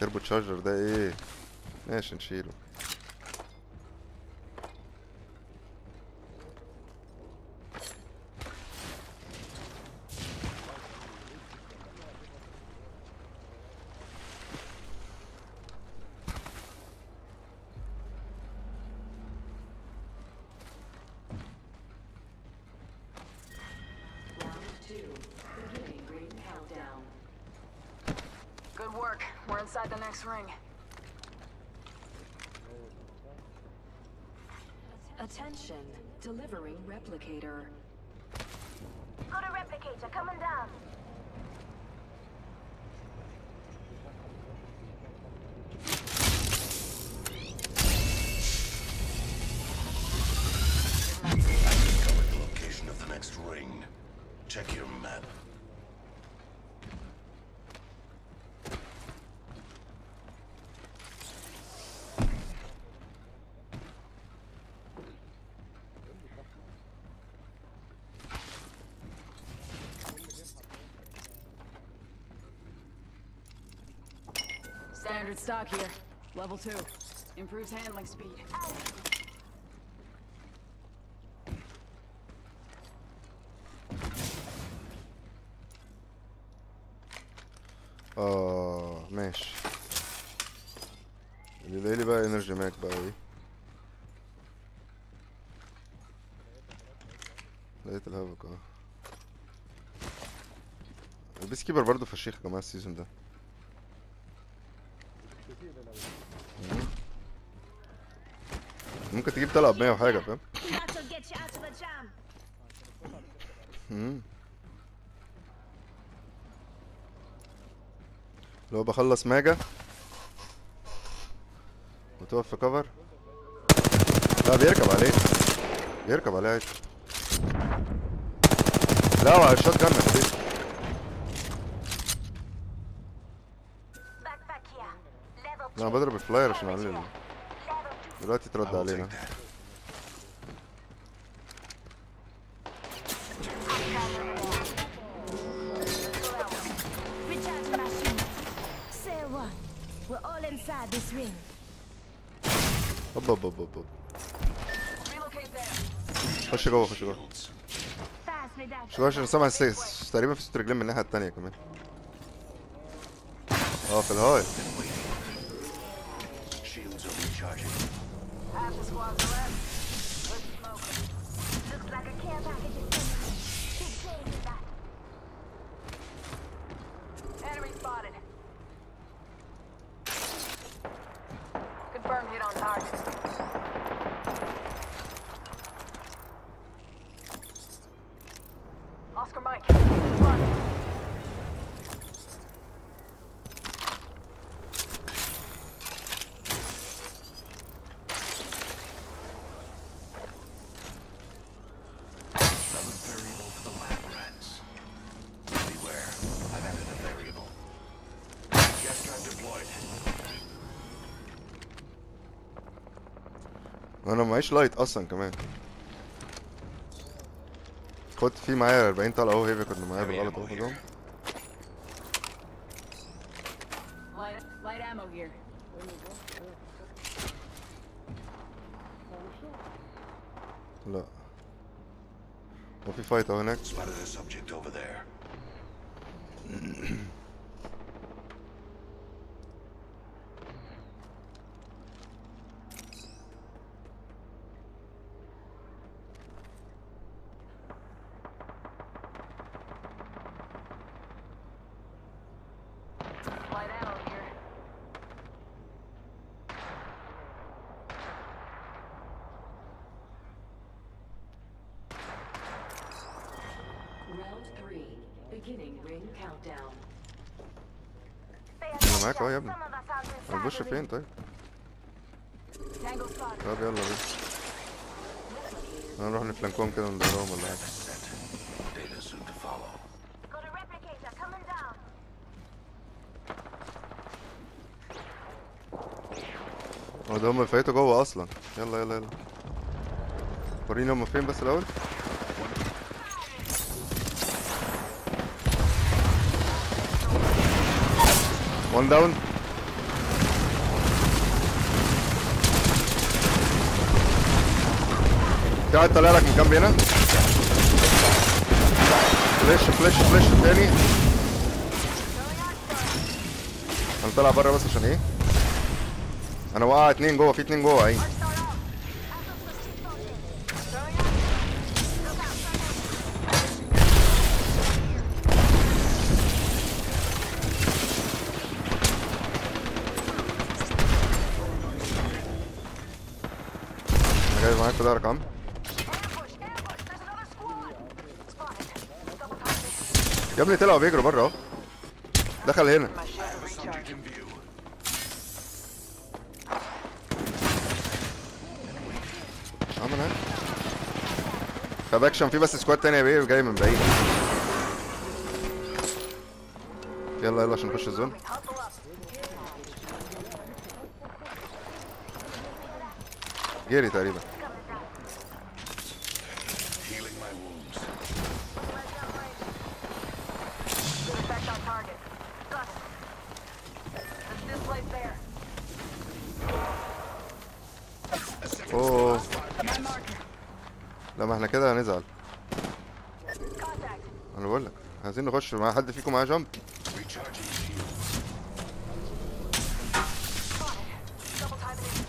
تربو تشارجر ده ايه ماشي نشيله Round two. Beginning ring countdown. Good work. We're inside the next ring. Attention. Delivering replicator. Got a replicator coming down. Discovered the location of the next ring. Check your map. Standard stock here. Level two. Improves handling speed. اه ماشي اللي باقي لي بقى انرجي ماك بقى ايه لقيت الهافك اه البيس كيبر برضه فشيخ يا جماعه السيزون ده مم. ممكن تجيب تلعب 100 وحاجه فاهم That'll get you out of a jam. مم. لو بخلص ماجا وتقف في كفر لا بيركب عليه بيركب عليه عادي لا هو على الشوت جن يا حبيبي Backpack here. Level لا انا two. بضرب الفلاير عشان اعلي ال- Level two. دلوقتي I ترد will علينا take that. Recharge machine. Say what? We're all inside this ring. هوب هوب هوب هوب Relocate there. خش جوه خش جوه Shields. Fast with that. خش جوه عشان سامع السيس تقريبا في صوت رجلين من الناحيه التانيه كمان اه في الهاي Shields are recharging. Half the squad's left. Let's smoke. Looks like a care package is coming. Big change with that. Enemy spotted. Confirmed hit on target. Oscar Mike. Run. Another variable for the lab rats. Beware. I've added a variable. Gas trap deployed. انا معيش لايت اصلا كمان خد في معايا 40 طلقه اهو هيفي كنت معايا بالغلط اهو خدهم Light, light ammo here. لا هو في فايت اهو هناك Spotted a subject over there. Light ammo here. Round three. Beginning ring countdown. Stay انا معاك اهو يا ابني Some of us are inside هنخش the ring. فين طيب Tango spotted. طب يلا بينا هنروح نفلانكوهم كده ندورهم ولا حاجه Set. Data soon to follow. Got a replicator coming down. هو ده هم فايتوا جوه اصلا يلا يلا يلا وريني هم فين بس الاول وان داون في واحد طالع لك من جنب هنا فلاش فلاش فلاش تاني انا طالع بره بس عشان ايه انا وقع اتنين جوه في اتنين جوه اهي انا جاي معاك في ظهرك يا عم Ambush! Ambush! There's another squad! Spotted. Double time. يا ابني طلعوا بيجروا بره اهو دخل هنا My shield recharge. In view. عم انا طب اكشن في بس سكواد تاني يا بيه جاي من بعيد يلا يلا عشان نخش الزون Hustle up. جري تقريبا Healing my wounds. Good effect on target. Got it. There's this place there. اوه My marker. لا ما احنا كده هنزعل Contact. انا بقول لك عايزين نخش مع حد فيكم معاه جامب Recharging shields. Spotted. Double time.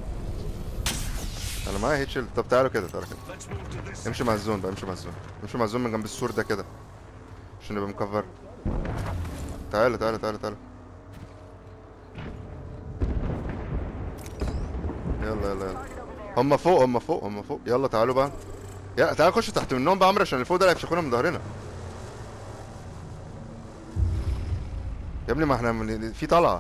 انا معايا هيت شيلد طب تعالوا كده تعالوا كده Let's move to this. امشي مع الزون بقى امشي مع الزون امشي مع الزون من جنب السور ده كده عشان نبقى مكفر تعالى تعالى تعالى تعالى يلا يلا يلا هم فوق هم فوق هم فوق يلا تعالوا بقى يلا تعالوا خش تحت منهم بقى عمرو عشان اللي فوق ده اللي هيفشخونا من ظهرنا يا ابني ما احنا من... في طلعه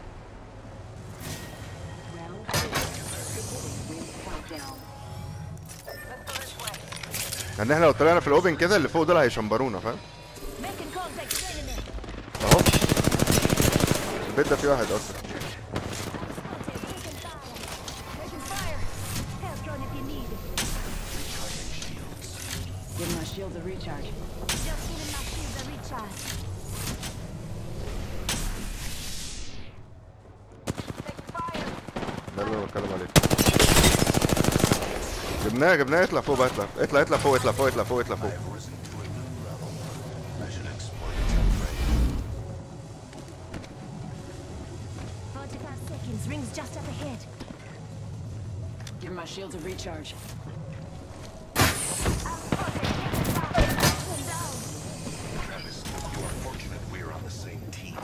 Round two, beginning ring countdown. يعني احنا لو طلعنا في الاوبن كده اللي فوق دول هيشمبرونا فاهم Making contact with enemy. اهو البيت ده فيه واحد اصلا Spotted. Taking fire. Taking fire. Help drone if you need. Give my shield a recharge. Just giving my shields a recharge. Taking fire. ده اللي انا بتكلم عليه جبناه جبناه اطلع فوق بقى اطلع اطلع اطلع فوق اطلع فوق اطلع فوق اطلع فوق I've risen to a new level. I should exploit its trade. 45 seconds. Rings just up ahead. Give my shield a recharge. Travis, you are fortunate we're on the same team.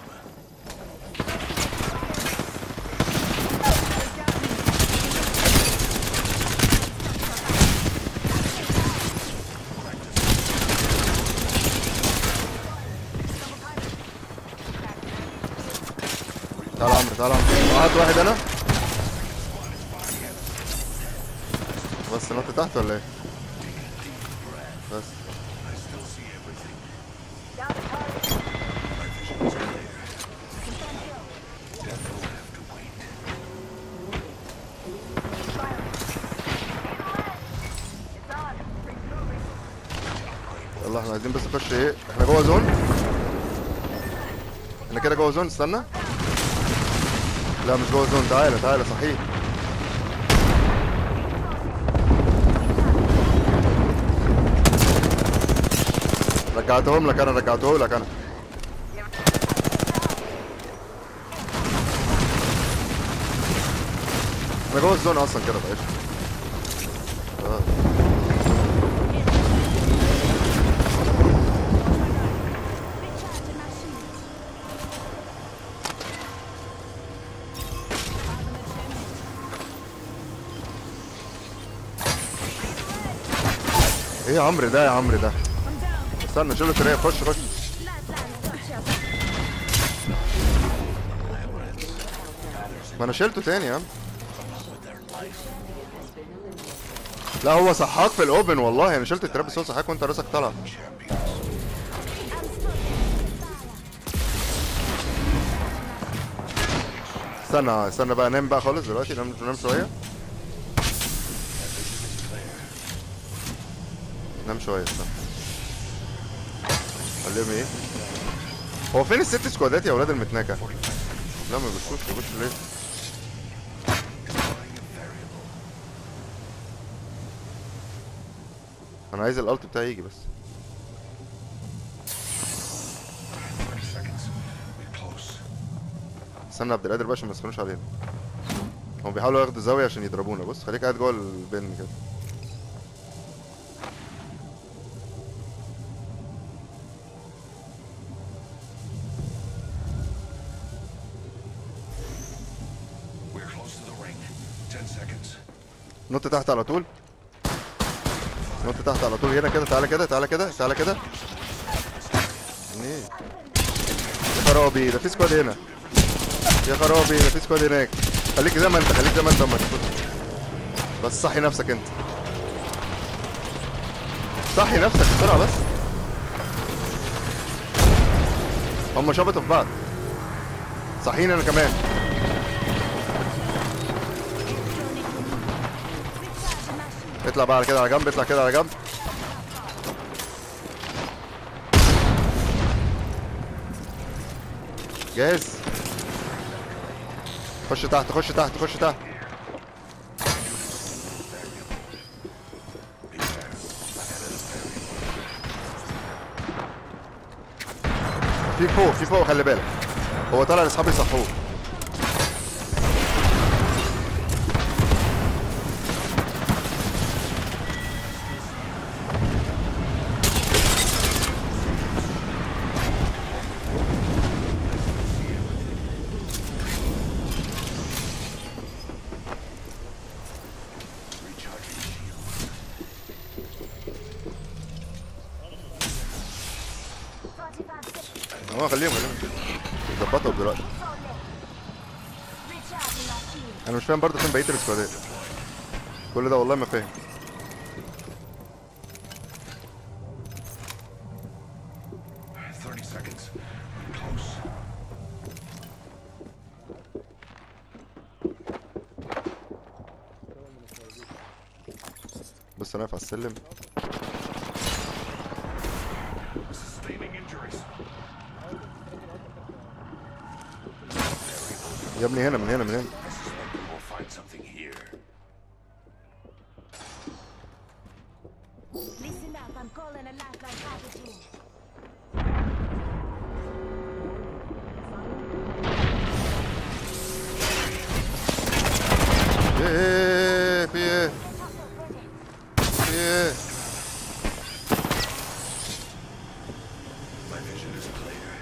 تعال عمرو تعال عمرو هات واحد انا بس نط تحت ولا ايه بس I still see everything. Down to target. My vision's clear. Death will have to wait. Fire. It's on. Rings moving. يلا احنا عايزين بس نخش ايه احنا جوه زون احنا كده جوه زون استنى لا مش جوه زون تعالى تعالى صحيح رجعتهم لك انا رجعته لك انا انا جوه الزون اصلا كده بقى قشطة. آه. Recharging my shields. ايه يا عمرو ده يا عمرو ده I'm down. استنى شيله سريع خش خش Lifeline. Gotcha. ما انا شيلته تاني يا عم لا هو صحاك في الاوبن والله انا شلت التراب بس هو صحاك وانت راسك طالع Champions. I'm stuck. Fire. استنى استنى بقى نام بقى خالص دلوقتي نام نام شويه نام شويه استنى خليهم ايه هو فين الست سكوادات يا اولاد المتناكه لا ما بيخشوش بيخشوا ليه انا عايز الالت بتاعي يجي بس 30 seconds. We're close. استنى عبد القادر بقى عشان ما يسخنوش علينا هم بيحاولوا ياخدوا زاويه عشان يضربونا بص خليك قاعد جوه البن كده We're close to the ring. 10 seconds. نط تحت على طول نط تحت على طول هنا كده تعالى كده تعالى كده تعالى كده ايه يا خرابي ده في سكواد هنا يا خرابي ده في سكواد هناك خليك زي ما انت خليك زي ما انت أما تفوت. بس صحي نفسك انت صحي نفسك بسرعه بس هم شبطوا في بعض صحيني انا كمان اطلع بقى على كده على جنب اطلع كده على جنب جاهز خش تحت خش تحت خش تحت في فوق في فوق خلي بالك هو طالع لاصحابي يصحوه Recharging shield. 45 seconds. هو خليهم خليهم ظبطوا دلوقتي So late. Recharging my shield. انا مش فاهم برضه فين بقيه السكوادات كل ده والله ما فاهم Thirty seconds. We're close. بص انا واقف على السلم Sustaining injuries. يا ابني هنا من هنا من هنا I suspect we will find something here. Listen up, I'm calling a lifeline package in. ايه ايه في ايه في ايه My vision is clear.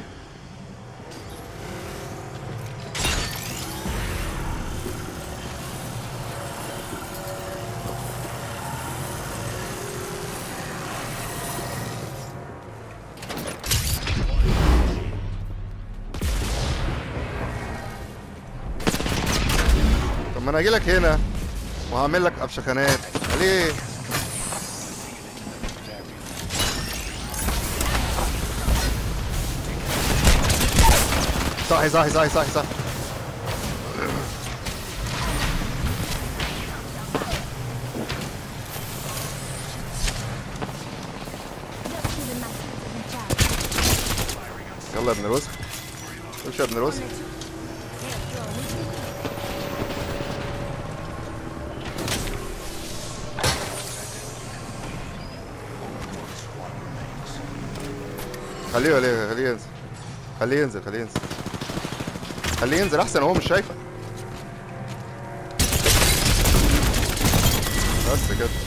طب ما انا اجي لك هنا وهعمل لك ابشخانات ليه صحي صحي صحي صحي صحي Just giving my shield a recharge. يلا يا ابن الوسخ امشي يا ابن الوسخ Let's go. خليه خليه خليه ينزل خليه ينزل خليه ينزل خليه ينزل احسن هو مش شايفك بس كده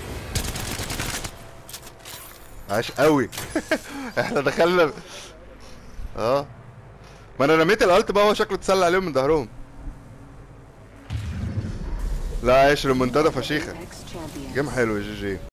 عاش قوي احنا دخلنا اه ما انا رميت الالت بقى هو شكله اتسلى عليهم من ظهرهم لا عايش ريمونتادا فشيخه Next champion. جيم حلو يا جي جي